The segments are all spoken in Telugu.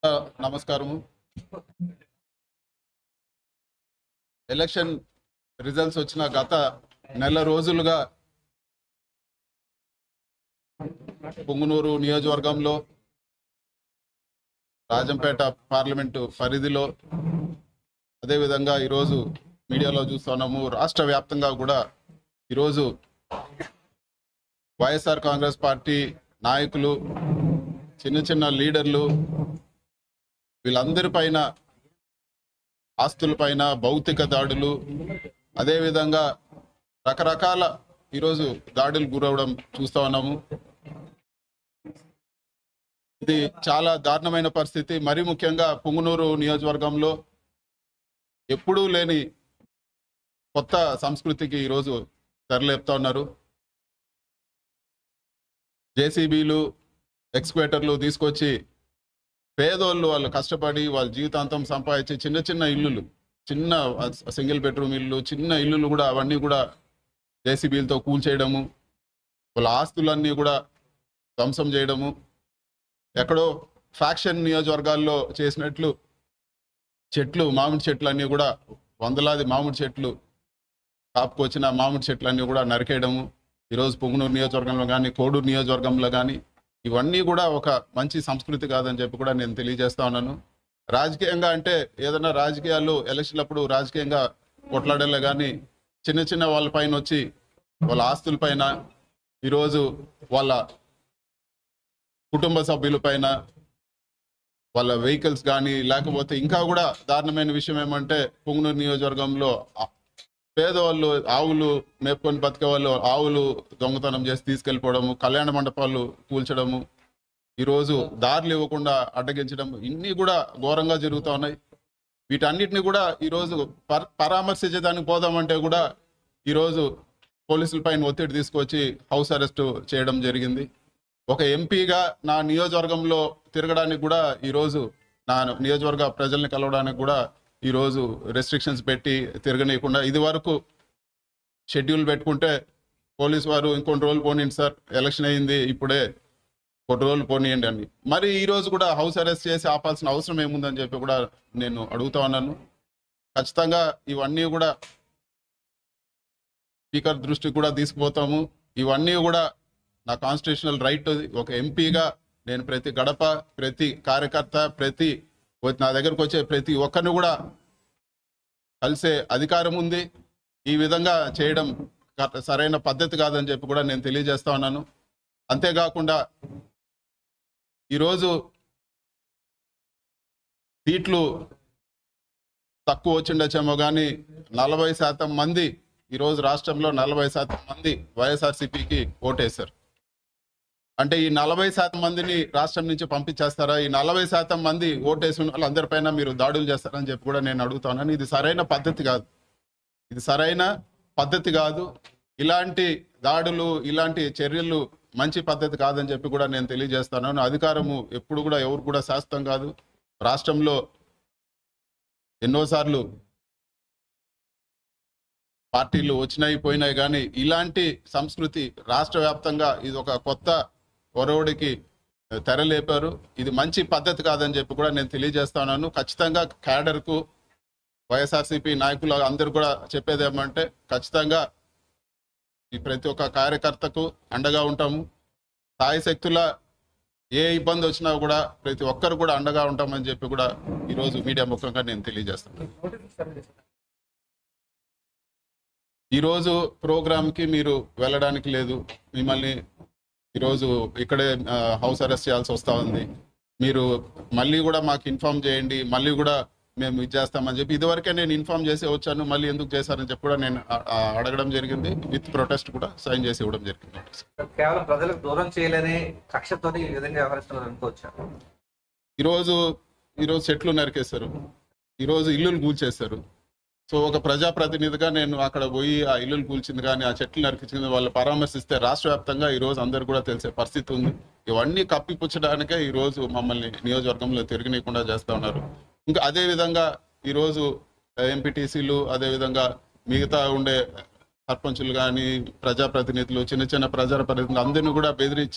నమస్కారము ఎలక్షన్ రిజల్ట్స్ వచ్చిన గత నెల రోజులుగా పొంగునూరు నియోజకవర్గంలో రాజంపేట పార్లమెంటు పరిధిలో అదేవిధంగా ఈరోజు మీడియాలో చూస్తున్నాము రాష్ట్ర వ్యాప్తంగా కూడా ఈరోజు వైఎస్ఆర్ కాంగ్రెస్ పార్టీ నాయకులు చిన్న చిన్న లీడర్లు వీళ్ళందరి పైన ఆస్తులపైన భౌతిక దాడులు అదేవిధంగా రకరకాల ఈరోజు దాడులు గురవడం చూస్తా ఉన్నాము ఇది చాలా దారుణమైన పరిస్థితి మరీ ముఖ్యంగా పుంగునూరు నియోజకవర్గంలో ఎప్పుడూ లేని కొత్త సంస్కృతికి ఈరోజు తెరలేపుతా ఉన్నారు జేసీబీలు ఎక్స్క్వేటర్లు తీసుకొచ్చి పేదోళ్ళు వాళ్ళు కష్టపడి వాళ్ళ జీవితాంతం సంపాదించి చిన్న చిన్న ఇల్లులు చిన్న సింగిల్ బెడ్రూమ్ ఇల్లు చిన్న ఇల్లులు కూడా అవన్నీ కూడా జేసీబీలతో కూల్చేయడము వాళ్ళ ఆస్తులన్నీ కూడా ధ్వంసం చేయడము ఎక్కడో ఫ్యాక్షన్ నియోజకవర్గాల్లో చేసినట్లు చెట్లు మామిడి చెట్లు అన్నీ కూడా వందలాది మామిడి చెట్లు కాపుకొచ్చిన మామిడి చెట్లన్నీ కూడా నరికేయడము ఈరోజు పొంగునూరు నియోజకవర్గంలో కానీ కోడూరు నియోజకవర్గంలో కానీ ఇవన్నీ కూడా ఒక మంచి సంస్కృతి కాదని చెప్పి కూడా నేను తెలియజేస్తా ఉన్నాను రాజకీయంగా అంటే ఏదైనా రాజకీయాలు ఎలక్షన్లప్పుడు రాజకీయంగా కొట్లాడలే కానీ చిన్న చిన్న వాళ్ళ పైన వచ్చి వాళ్ళ ఆస్తుల పైన ఈరోజు వాళ్ళ కుటుంబ సభ్యుల పైన వాళ్ళ వెహికల్స్ కానీ లేకపోతే ఇంకా కూడా దారుణమైన విషయం ఏమంటే పుంగనూరు నియోజకవర్గంలో ఆ- పేదవాళ్ళు ఆవులు మేపుకొని బతికే వాళ్ళు ఆవులు దొంగతనం చేసి తీసుకెళ్ళిపోవడము కళ్యాణ మండపాలు కూల్చడము ఈరోజు దారులు ఇవ్వకుండా అడ్డగించడం ఇన్ని కూడా ఘోరంగా జరుగుతూ ఉన్నాయి వీటన్నిటిని కూడా ఈరోజు పర్ పరామర్శించడానికి పోదామంటే కూడా ఈరోజు పోలీసుల పైన ఒత్తిడి తీసుకొచ్చి హౌస్ అరెస్ట్ చేయడం జరిగింది ఒక ఎంపీగా నా నియోజకవర్గంలో తిరగడానికి కూడా ఈరోజు నా నియోజకవర్గ ప్రజల్ని కలవడానికి కూడా ఈరోజు రెస్ట్రిక్షన్స్ పెట్టి తిరగనీయకుండా ఇది వరకు షెడ్యూల్ పెట్టుకుంటే పోలీస్ వారు ఇంకొన్ని రోజులు పోనీయండి సార్ ఎలక్షన్ అయింది ఇప్పుడే కొన్ని రోజులు పోనీయండి అని మరి ఈ రోజు కూడా హౌస్ అరెస్ట్ చేసి ఆపాల్సిన అవసరం ఏముందని చెప్పి కూడా నేను అడుగుతా ఉన్నాను ఖచ్చితంగా ఇవన్నీ కూడా స్పీకర్ దృష్టికి కూడా తీసుకుపోతాము ఇవన్నీ కూడా నా కాన్స్టిట్యూషనల్ రైట్ ఒక ఎంపీగా నేను ప్రతి గడప ప్రతి కార్యకర్త ప్రతి వ- నా దగ్గరకు వచ్చే ప్రతి ఒక్కరిని కూడా కలిసే అధికారం ఉంది ఈ విధంగా చేయడం క- సరైన పద్ధతి కాదని చెప్పి కూడా నేను తెలియజేస్తా ఉన్నాను అంతేకాకుండా ఈరోజు సీట్లు తక్కువ వచ్చిండొచ్చేమో కానీ నలభై శాతం మంది ఈరోజు రాష్ట్రంలో నలభై శాతం మంది వైఎస్ఆర్సీపీకి ఓటేశారు అంటే ఈ నలభై శాతం మందిని రాష్ట్రం నుంచి పంపించేస్తారా ఈ నలభై శాతం మంది ఓటేసిన వాళ్ళందరిపైన మీరు దాడులు చేస్తారని చెప్పి కూడా నేను అడుగుతాను ఇది సరైన పద్ధతి కాదు ఇది సరైన పద్ధతి కాదు ఇలాంటి దాడులు ఇలాంటి చర్యలు మంచి పద్ధతి కాదని చెప్పి కూడా నేను తెలియజేస్తాను అధికారము ఎప్పుడు కూడా ఎవరు కూడా శాశ్వతం కాదు రాష్ట్రంలో ఎన్నోసార్లు పార్టీలు వచ్చినాయి పోయినాయి కానీ ఇలాంటి సంస్కృతి రాష్ట్ర వ్యాప్తంగా ఇది ఒక కొత్త ఒరవడికి తెరలేపారు ఇది మంచి పద్ధతి కాదని చెప్పి కూడా నేను తెలియజేస్తున్నాను ఖచ్చితంగా క్యాడర్కు వైఎస్ఆర్సీపీ నాయకులు అందరూ కూడా చెప్పేది ఏమంటే ఖచ్చితంగా ఈ ప్రతి ఒక్క కార్యకర్తకు అండగా ఉంటాము సాయి శక్తుల ఏ ఇబ్బంది వచ్చినా కూడా ప్రతి ఒక్కరు కూడా అండగా ఉంటామని చెప్పి కూడా ఈరోజు మీడియా ముఖంగా నేను తెలియజేస్తాను ఈరోజు ప్రోగ్రామ్కి మీరు వెళ్ళడానికి లేదు మిమ్మల్ని ఈరోజు ఇక్కడే ఆ, హౌస్ అరెస్ట్ చేయాల్సి వస్తూ ఉంది మీరు మళ్ళీ కూడా మాకు ఇన్ఫార్మ్ చేయండి మళ్ళీ కూడా మేము ఇది చేస్తామని చెప్పి ఇదివరకే నేను ఇన్ఫార్మ్ చేసి వచ్చాను మళ్ళీ ఎందుకు చేశారని చెప్పి కూడా నేను ఆ, ఆ, అడగడం జరిగింది విత్ ప్రొటెస్ట్ కూడా సైన్ చేసి ఇవ్వడం జరిగింది కేవలం ప్రజలకు దూరం చేయలేని కక్షతోని ఈ విధంగా వ్యవహరిస్తున్నారు అనుకోవచ్చు ఈరోజు ఈరోజు చెట్లు నరికేస్తారు ఈరోజు ఇల్లులు కూల్చేస్తారు సో ఒక ప్రజాప్రతినిధిగా నేను అక్కడ పోయి ఆ ఇల్లులు కూల్చింది కానీ ఆ చెట్లు నరికించింది వాళ్ళు పరామర్శిస్తే రాష్ట్ర వ్యాప్తంగా ఈ రోజు అందరు కూడా తెలిసే పరిస్థితి ఉంది ఇవన్నీ కప్పిపుచ్చడానికే ఈ రోజు మమ్మల్ని నియోజకవర్గంలో తిరగనీయకుండా చేస్తా ఉన్నారు ఇంకా అదే విధంగా ఈ రోజు ఎంపీటీసీలు అదే విధంగా మిగతా ఉండే సర్పంచులు కానీ ప్రజాప్రతినిధులు చిన్న చిన్న ప్రజాప్రతినిధులు అందరినీ కూడా బెదిరించి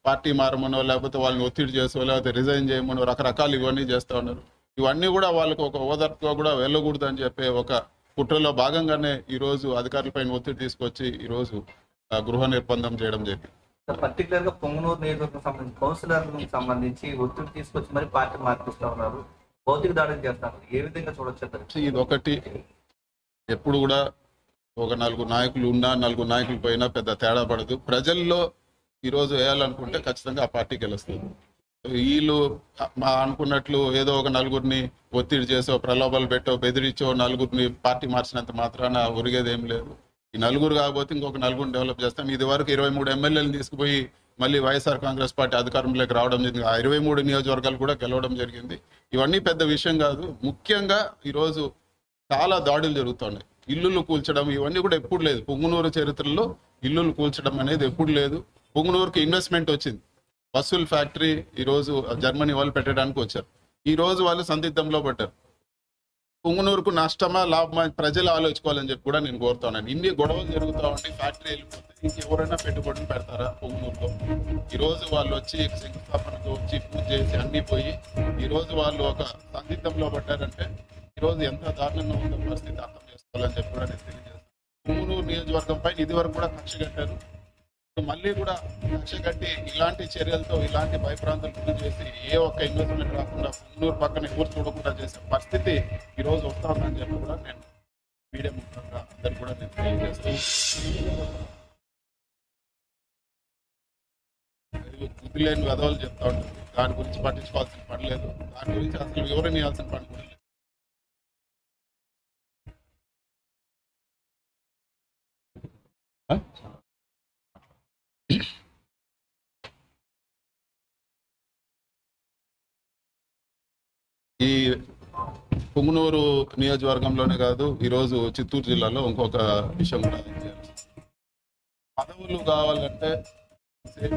పార్టీ మారమనో లేకపోతే వాళ్ళని ఒత్తిడి చేసో లేకపోతే రిజైన్ చేయమనో రకరకాలు ఇవన్నీ చేస్తూ ఉన్నారు ఇవన్నీ కూడా వాళ్ళకి ఒక ఓదార్పుగా కూడా వెళ్ళకూడదు అని చెప్పే ఒక కుట్రలో భాగంగానే ఈ రోజు అధికారులపైన ఒత్తిడి తీసుకొచ్చి ఈ రోజు ఆ, గృహ నిర్బంధం చేయడం జరిగింది పర్టికులర్ గా పొంగనూరు నియోజకవర్గం సంబంధించి కౌన్సిలర్లకు సంబంధించి ఒత్తిడి తీసుకొచ్చి మరి పార్టీ మార్పిస్తా ఉన్నారు భౌతిక దాడులు చేస్తారు ఏ విధంగా చూడొచ్చు అంటారు? ఇది ఒకటి ఎప్పుడు కూడా ఒక నలుగురు నాయకులు ఉన్నా నలుగురు నాయకులు పోయినా పెద్ద తేడా పడదు ప్రజల్లో ఈరోజు వేయాలనుకుంటే ఖచ్చితంగా ఆ పార్టీ గెలుస్తుంది వీళ్ళు మా అనుకున్నట్లు ఏదో ఒక నలుగురిని ఒత్తిడి చేసో ప్రలోభాలు పెట్టో బెదిరించో నలుగురిని పార్టీ మార్చినంత మాత్రాన ఒరిగేది ఏం లేదు ఈ నలుగురు కాకపోతే ఇంకొక నలుగురిని డెవలప్ చేస్తాం ఇది వరకు ఇరవై మూడు ఎమ్మెల్యేలు తీసుకుపోయి మళ్ళీ వైఎస్ఆర్ కాంగ్రెస్ పార్టీ అధికారంలోకి రావడం జరిగింది ఆ ఇరవై మూడు నియోజకవర్గాలు కూడా గెలవడం జరిగింది ఇవన్నీ పెద్ద విషయం కాదు ముఖ్యంగా ఈరోజు చాలా దాడులు జరుగుతున్నాయి ఇల్లులు కూల్చడం ఇవన్నీ కూడా ఎప్పుడు లేదు పొంగునూరు చరిత్రలో ఇల్లులు కూల్చడం అనేది ఎప్పుడు లేదు పొంగునూరుకి ఇన్వెస్ట్మెంట్ వచ్చింది బస్సుల ఫ్యాక్టరీ ఈ రోజు జర్మనీ వాళ్ళు పెట్టడానికి వచ్చారు ఈ రోజు వాళ్ళు సందిగ్ధంలో పడ్డారు పొంగునూరుకు నష్టమా లాభమా ప్రజలు ఆలోచించుకోవాలని చెప్పి కూడా నేను కోరుతున్నాను ఇన్ని గొడవలు జరుగుతా ఉంటే ఫ్యాక్టరీ వెళ్ళిపోతే ఇంకెవరైనా పెట్టుబడులు పెడతారా పొంగునూరులో ఈ రోజు వాళ్ళు వచ్చి శంకుస్థాపనకు వచ్చి పూజ చేసి అన్ని పోయి ఈ రోజు వాళ్ళు ఒక సందిగ్ధంలో పడ్డారంటే ఈ రోజు ఎంత దారుణంగా ఉందో పరిస్థితి అర్థం చేసుకోవాలని చెప్పి కూడా నేను తెలియజేస్తాను పొంగునూరు నియోజకవర్గం పైన ఇది వరకు కూడా కక్ష కట్టారు ఇప్పుడు మళ్ళీ కూడా కక్ష కట్టి ఇలాంటి చర్యలతో ఇలాంటి భయప్రాంతాలు గురి చేసి ఏ ఒక్క ఇన్వెస్ట్మెంట్ రాకుండా పొంగునూరు పక్కన ఎవరు చూడకుండా చేసే పరిస్థితి ఈ రోజు వస్తా ఉందని చెప్పి కూడా నేను మీడియా ముఖ్యంగా అందరు కూడా నేను తెలియజేస్తాను బుద్ధి లేని వెధవలు చెప్తా ఉంటుంది దాని గురించి పట్టించుకోవాల్సిన పని లేదు దాని గురించి అసలు వివరణ ఇవ్వాల్సిన పని కూడా లేదు ఆ? ఈ పుంగనూరు నియోజకవర్గంలోనే కాదు ఈరోజు చిత్తూరు జిల్లాలో ఇంకొక విషయం కూడా చేయాలి. పదవులు కావాలంటే సేపు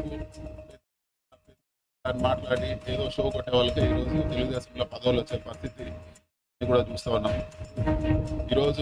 అని మాట్లాడి ఏదో షో కొట్టే వాళ్ళకి ఈరోజు తెలుగుదేశంలో పదవులు వచ్చే పరిస్థితి ఇది కూడా చూస్తూ ఉన్నాం ఈరోజు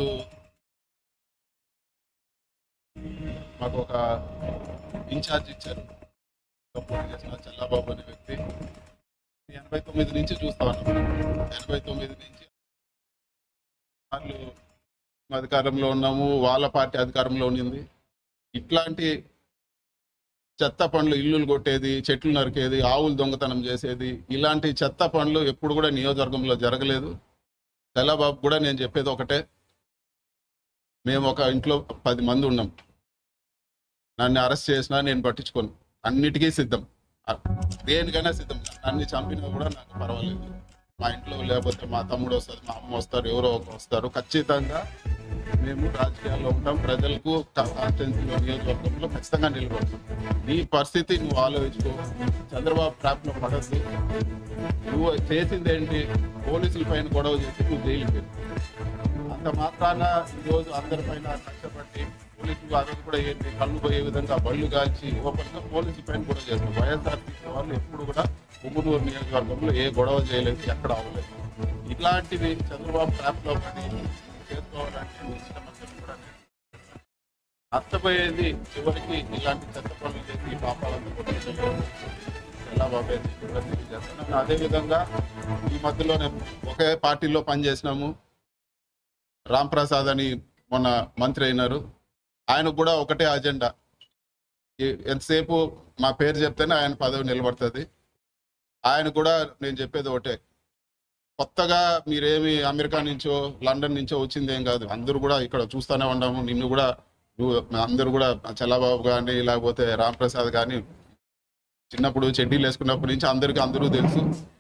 మాకు ఒక ఇన్ఛార్జ్ ఇచ్చారు పోటీ చేసిన చల్లాబాబు అనే వ్యక్తి ఎనభై తొమ్మిది నుంచి చూస్తా ఉన్నాం ఎనభై తొమ్మిది నుంచి వాళ్ళు అధికారంలో ఉన్నాము వాళ్ళ పార్టీ అధికారంలో ఉన్నింది ఇట్లాంటి చెత్త పనులు ఇల్లులు కొట్టేది చెట్లు నరికేది ఆవులు దొంగతనం చేసేది ఇలాంటి చెత్త పనులు ఎప్పుడు కూడా నియోజకవర్గంలో జరగలేదు తెల్లబాబు కూడా నేను చెప్పేది ఒకటే మేము ఒక ఇంట్లో పది మంది ఉన్నాం నన్ను అరెస్ట్ చేసినా నేను పట్టించుకోను అన్నిటికీ సిద్ధం అ- దేనికైనా సిద్ధం అన్ని చంపినా కూడా నాకు పర్వాలేదు మా ఇంట్లో లేకపోతే మా తమ్ముడు వస్తారు మా అమ్మ వస్తారు ఎవరో ఒకరు వస్తారు ఖచ్చితంగా మేము రాజకీయాల్లో ఉంటాం ప్రజలకు కాన్స్టిట్యున్సీలో నియోజకవర్గంలో ఖచ్చితంగా నిలబడతాం నీ పరిస్థితి నువ్వు ఆలోచించుకో చంద్రబాబు ట్రాప్ లో పడద్దు నువ్వు చేసింది ఏంటి పోలీసుల పైన గొడవ చేసి నువ్వు జైలుకి వెళ్ళు. అంత మాత్రాన ఈరోజు అందరిపైన కష్టపడి పోలీసులు ఆ రోజు కూడా ఏంటి కళ్ళు పోయే విధంగా బళ్ళు కాల్చి ఓపెన్ గా పోలీసుల పైన కూడా చేస్తారు వైఎస్ఆర్సీపీ వాళ్ళు ఎప్పుడు కూడా ఉమ్మనూరు నియోజకవర్గంలో ఏ గొడవ చేయలేదు ఎక్కడ అవ్వలేదు ఇట్లాంటివి చంద్రబాబు ట్రాప్ లో పడి చేసుకోవాలంటే మీ ఇష్టం అని చెప్పి కూడా నేను నష్టపోయేది చివరికి ఇలాంటి చెత్త పనులు చేసి ఈ పాపాలను కొట్టేయడం ఎలా బాబాయ్ కూడా తెలియజేస్తున్నాను అదే విధంగా ఈ మధ్యలోనే ఒకే పార్టీలో పనిచేసినాము రామ్ ప్రసాద్ అని మొన్న మంత్రి అయినారు ఆయనకు కూడా ఒకటే అజెండా ఈ- ఎంతసేపు మా పేరు చెప్తేనే ఆయన పదవి నిలబడుతుంది ఆయన కూడా నేను చెప్పేది ఒకటే కొత్తగా మీరేమి అమెరికా నుంచో లండన్ నుంచో వచ్చింది ఏం కాదు అందరూ కూడా ఇక్కడ చూస్తూనే ఉన్నాము నిన్ను కూడా నువ్వు అందరూ కూడా చల్లబాబు కానీ లేకపోతే రామ్ ప్రసాద్ కానీ చిన్నప్పుడు చెడ్డీలు వేసుకున్నప్పటి నుంచి అందరికీ అందరూ తెలుసు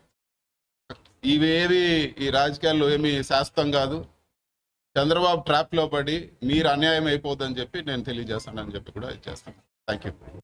ఇవేవి ఈ రాజకీయాల్లో ఏమి శాశ్వతం కాదు చంద్రబాబు ట్రాప్ లో పడి మీరు అన్యాయం అయిపోద్దని చెప్పి నేను తెలియజేస్తానని చెప్పి కూడా ఇచ్చేస్తాను థ్యాంక్ యూ